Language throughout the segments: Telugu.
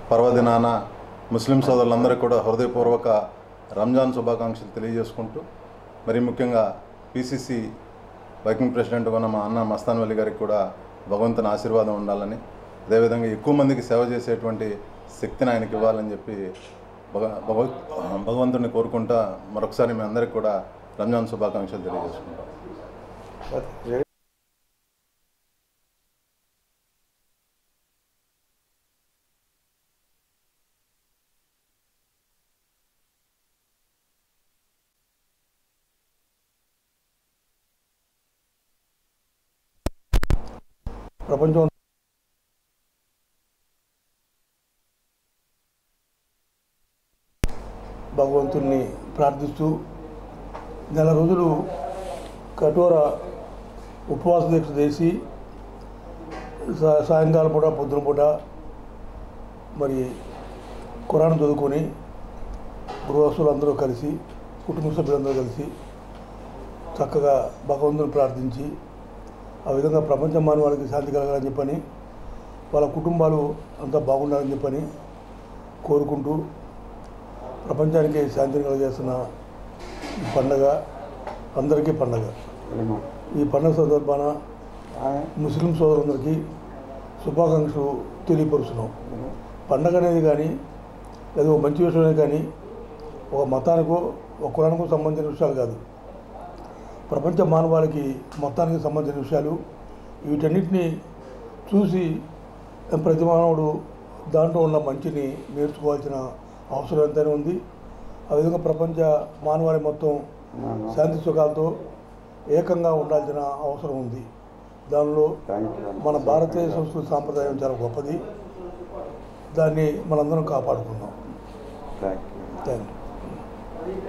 పర్వదినాన ముస్లిం సోదరులందరికీ కూడా హృదయపూర్వక రంజాన్ శుభాకాంక్షలు తెలియజేసుకుంటూ మరి ముఖ్యంగా పిసిసి వర్కింగ్ ప్రెసిడెంట్ ఉన్న మా అన్న మస్తాన్ వలి గారికి కూడా భగవంతుని ఆశీర్వాదం ఉండాలని అదేవిధంగా ఎక్కువ మందికి సేవ చేసేటువంటి శక్తిని ఆయనకి ఇవ్వాలని చెప్పి భగ భగవత్ భగవంతుని కోరుకుంటా మరొకసారి మీ అందరికి కూడా రంజాన్ శుభాకాంక్షలు తెలియజేసుకుంటాం ప్రపంచం భగవంతుణ్ణి ప్రార్థిస్తూ నెల రోజులు కఠోర ఉపవాస దీక్ష చేసి సా- సాయంకాలం పూట పొద్దున పూట మరి ఖురాన్ చదువుకొని గృహస్థులు అందరూ కలిసి కుటుంబ సభ్యులందరూ కలిసి చక్కగా భగవంతుని ప్రార్థించి ఆ విధంగా ప్రపంచ మానవాళికి శాంతి కలగాలని చెప్పని వాళ్ళ కుటుంబాలు అంతా బాగుండాలని చెప్పని కోరుకుంటూ ప్రపంచానికి శాంతిని కలగజేస్తున్న ఈ పండగ అందరికీ పండగ ఈ పండగ సందర్భాన ముస్లిం సోదరులందరికీ శుభాకాంక్షలు తెలియపరుస్తున్నాం పండగ అనేది కానీ లేదా ఒక మంచి విషయం అనేది కానీ ఒక మతానికో ఒక కులానికో సంబంధించిన విషయాలు కాదు ప్రపంచ మానవాళికి మొత్తానికి సంబంధించిన విషయాలు వీటన్నిటిని చూసి ప్రతి మానవుడు దాంట్లో ఉన్న మంచిని నేర్చుకోవాల్సిన అవసరం ఎంతైనా ఉంది ఆ విధంగా ప్రపంచ మానవాళి మొత్తం శాంతి సుఖాలతో ఏకంగా ఉండాల్సిన అవసరం ఉంది దానిలో మన భారతీయ సంస్కృతి సాంప్రదాయం చాలా గొప్పది దాన్ని మనందరం కాపాడుకుందాం థ్యాంక్ యూ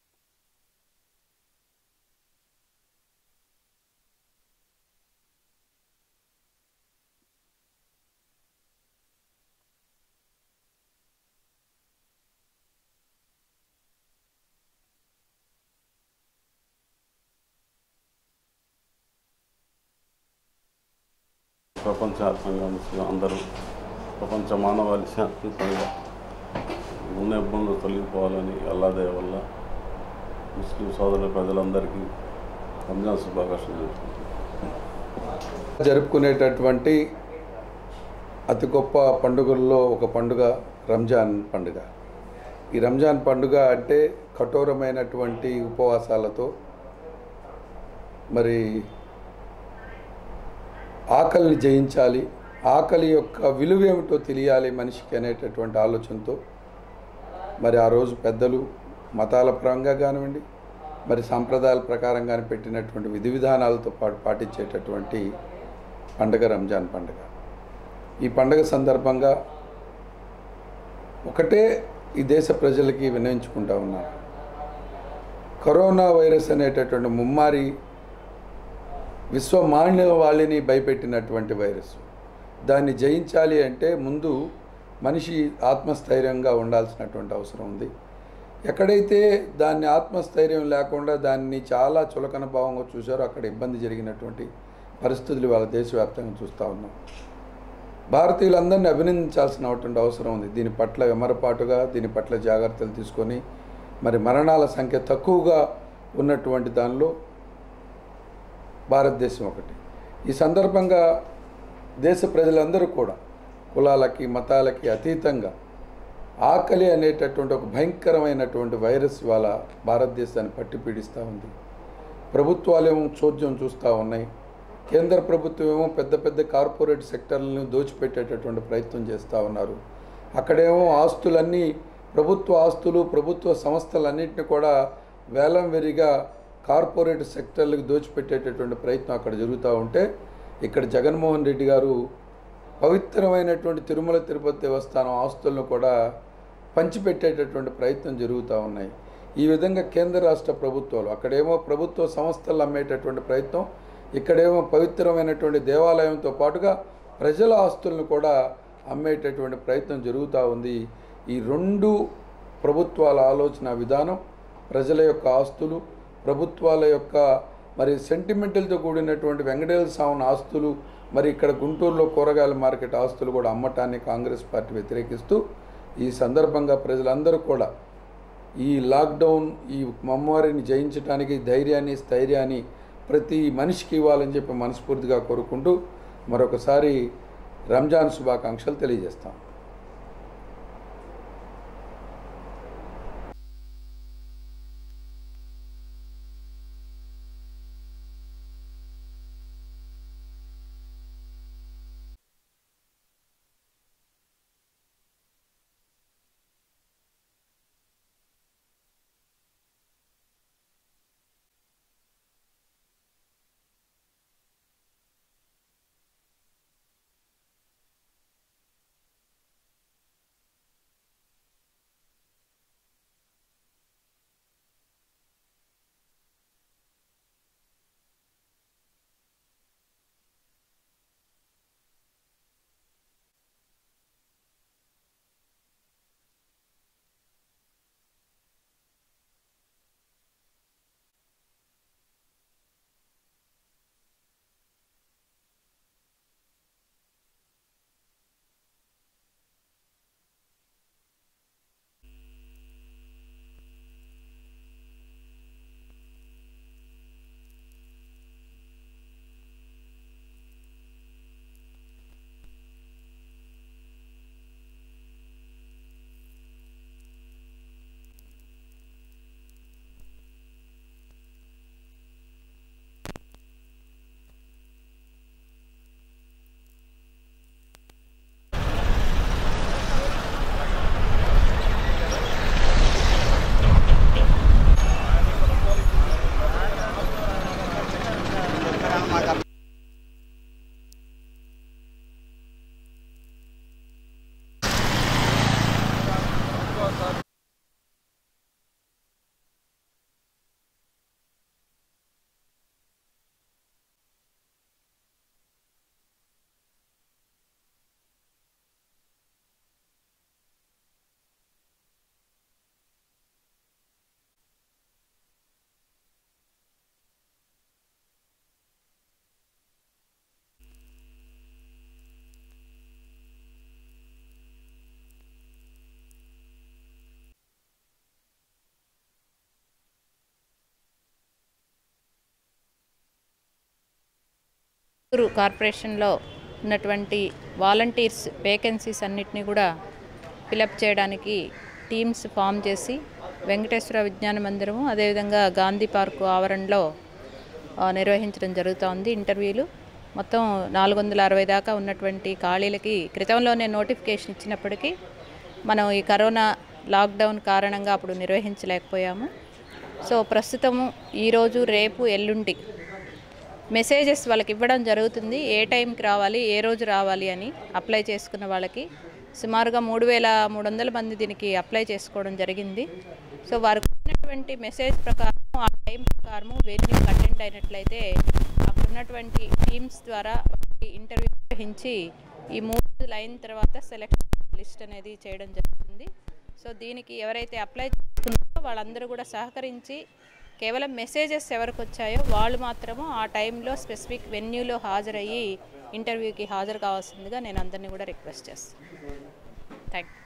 ప్రపంచవ్యాప్తంగా ముస్లిం అందరూ ప్రపంచ మానవాళి శాంతియుతంగా ఉన్న ఇబ్బందులు తొలగిపోవాలని అల్లాదే వల్ల ముస్లిం సోదరుల ప్రజలందరికీ రంజాన్ శుభాకాంక్షలు తెలుపుకుంటున్నాను జరుపుకునేటటువంటి అతి గొప్ప పండుగల్లో ఒక పండుగ రంజాన్ పండుగ ఈ రంజాన్ పండుగ అంటే కఠోరమైనటువంటి ఉపవాసాలతో మరి ఆకలిని జయించాలి ఆకలి యొక్క విలువ ఏమిటో తెలియాలి మనిషికి అనేటటువంటి ఆలోచనతో మరి ఆ రోజు పెద్దలు మతాల పరంగా కానివ్వండి మరి సాంప్రదాయాల ప్రకారంగానే పెట్టినటువంటి విధి విధానాలతో పాటు పాటించేటటువంటి పండుగ రంజాన్ పండుగ ఈ పండుగ సందర్భంగా ఒకటే ఈ దేశ ప్రజలకి వినయించుకుంటా ఉన్నాను కరోనా వైరస్ అనేటటువంటి ముమ్మారి విశ్వ మానవాళిని భయపెట్టినటువంటి వైరస్ దాన్ని జయించాలి అంటే ముందు మనిషి ఆత్మస్థైర్యంగా ఉండాల్సినటువంటి అవసరం ఉంది ఎక్కడైతే దాన్ని ఆత్మస్థైర్యం లేకుండా దాన్ని చాలా చులకన భావంగా చూశారో అక్కడ ఇబ్బంది జరిగినటువంటి పరిస్థితులు వాళ్ళ దేశవ్యాప్తంగా చూస్తూ ఉన్నాం భారతీయులందరినీ అభినందించాల్సినటువంటి అవసరం ఉంది దీని పట్ల విమరపాటుగా దీని పట్ల జాగ్రత్తలు తీసుకొని మరి మరణాల సంఖ్య తక్కువగా ఉన్నటువంటి దానిలో భారతదేశం ఒకటి ఈ సందర్భంగా దేశ ప్రజలందరూ కూడా కులాలకి మతాలకి అతీతంగా ఆకలి అనేటటువంటి ఒక భయంకరమైనటువంటి వైరస్ ఇవాళ భారతదేశాన్ని పట్టి పీడిస్తూ ఉంది ప్రభుత్వాలేమో చోద్యం చూస్తూ ఉన్నాయి కేంద్ర ప్రభుత్వం ఏమో పెద్ద పెద్ద కార్పొరేట్ సెక్టర్లను దోచిపెట్టేటటువంటి ప్రయత్నం చేస్తూ ఉన్నారు అక్కడేమో ఆస్తులన్నీ ప్రభుత్వ ఆస్తులు ప్రభుత్వ సంస్థలన్నింటినీ కూడా వేలం వెరిగా కార్పొరేట్ సెక్టర్లకు దోచిపెట్టేటటువంటి ప్రయత్నం అక్కడ జరుగుతూ ఉంటే ఇక్కడ జగన్మోహన్ రెడ్డి గారు పవిత్రమైనటువంటి తిరుమల తిరుపతి దేవస్థానం ఆస్తులను కూడా పంచిపెట్టేటటువంటి ప్రయత్నం జరుగుతూ ఉన్నాయి ఈ విధంగా కేంద్ర రాష్ట్ర ప్రభుత్వాలు అక్కడేమో ప్రభుత్వ సంస్థలు అమ్మేటటువంటి ప్రయత్నం ఇక్కడేమో పవిత్రమైనటువంటి దేవాలయంతో పాటుగా ప్రజల ఆస్తులను కూడా అమ్మేటటువంటి ప్రయత్నం జరుగుతూ ఉంది ఈ రెండు ప్రభుత్వాల ఆలోచన విధానం ప్రజల యొక్క ఆస్తులు ప్రభుత్వాల యొక్క మరి సెంటిమెంటల్తో కూడినటువంటి వెంకటేశ్వర స్వామి ఆస్తులు మరి ఇక్కడ గుంటూరులో కూరగాయల మార్కెట్ ఆస్తులు కూడా అమ్మటాన్ని కాంగ్రెస్ పార్టీ వ్యతిరేకిస్తూ ఈ సందర్భంగా ప్రజలందరూ కూడా ఈ లాక్డౌన్ ఈ మమ్మవారిని జయించడానికి ధైర్యాన్ని స్థైర్యాన్ని ప్రతి మనిషికి ఇవ్వాలని చెప్పి మనస్ఫూర్తిగా కోరుకుంటూ మరొకసారి రంజాన్ శుభాకాంక్షలు తెలియజేస్తాం చిత్తూరు కార్పొరేషన్లో ఉన్నటువంటి వాలంటీర్స్ వేకెన్సీస్ అన్నిటినీ కూడా ఫిలప్ చేయడానికి టీమ్స్ ఫామ్ చేసి వెంకటేశ్వర విజ్ఞాన మందిరము అదేవిధంగా గాంధీ పార్కు ఆవరణలో ఆ, నిర్వహించడం జరుగుతోంది ఇంటర్వ్యూలు మొత్తం నాలుగు వందల అరవై దాకా ఉన్నటువంటి ఖాళీలకి క్రితంలోనే నోటిఫికేషన్ ఇచ్చినప్పటికీ మనం ఈ కరోనా లాక్డౌన్ కారణంగా అప్పుడు నిర్వహించలేకపోయాము సో ప్రస్తుతము ఈరోజు రేపు ఎల్లుండి మెసేజెస్ వాళ్ళకి ఇవ్వడం జరుగుతుంది ఏ టైంకి రావాలి ఏ రోజు రావాలి అని అప్లై చేసుకున్న వాళ్ళకి సుమారుగా మూడు వేల మూడు వందల మంది దీనికి అప్లై చేసుకోవడం జరిగింది సో వారికి ఉన్నటువంటి మెసేజ్ ప్రకారం ఆ టైం ప్రకారము వెన్యూ అటెండ్ అయినట్లయితే అక్కడ ఉన్నటువంటి టీమ్స్ ద్వారా ఇంటర్వ్యూ నిర్వహించి ఈ మూడు రోజులు అయిన తర్వాత సెలెక్షన్ లిస్ట్ అనేది చేయడం జరుగుతుంది సో దీనికి ఎవరైతే అప్లై చేసుకున్నారో వాళ్ళందరూ కూడా సహకరించి కేవలం మెసేజెస్ ఎవరికి వచ్చాయో వాళ్ళు మాత్రము ఆ టైంలో స్పెసిఫిక్ వెన్యూలో హాజరయ్యి ఇంటర్వ్యూకి హాజరు కావాల్సిందిగా నేను అందరినీ కూడా రిక్వెస్ట్ చేస్తాను థ్యాంక్ యూ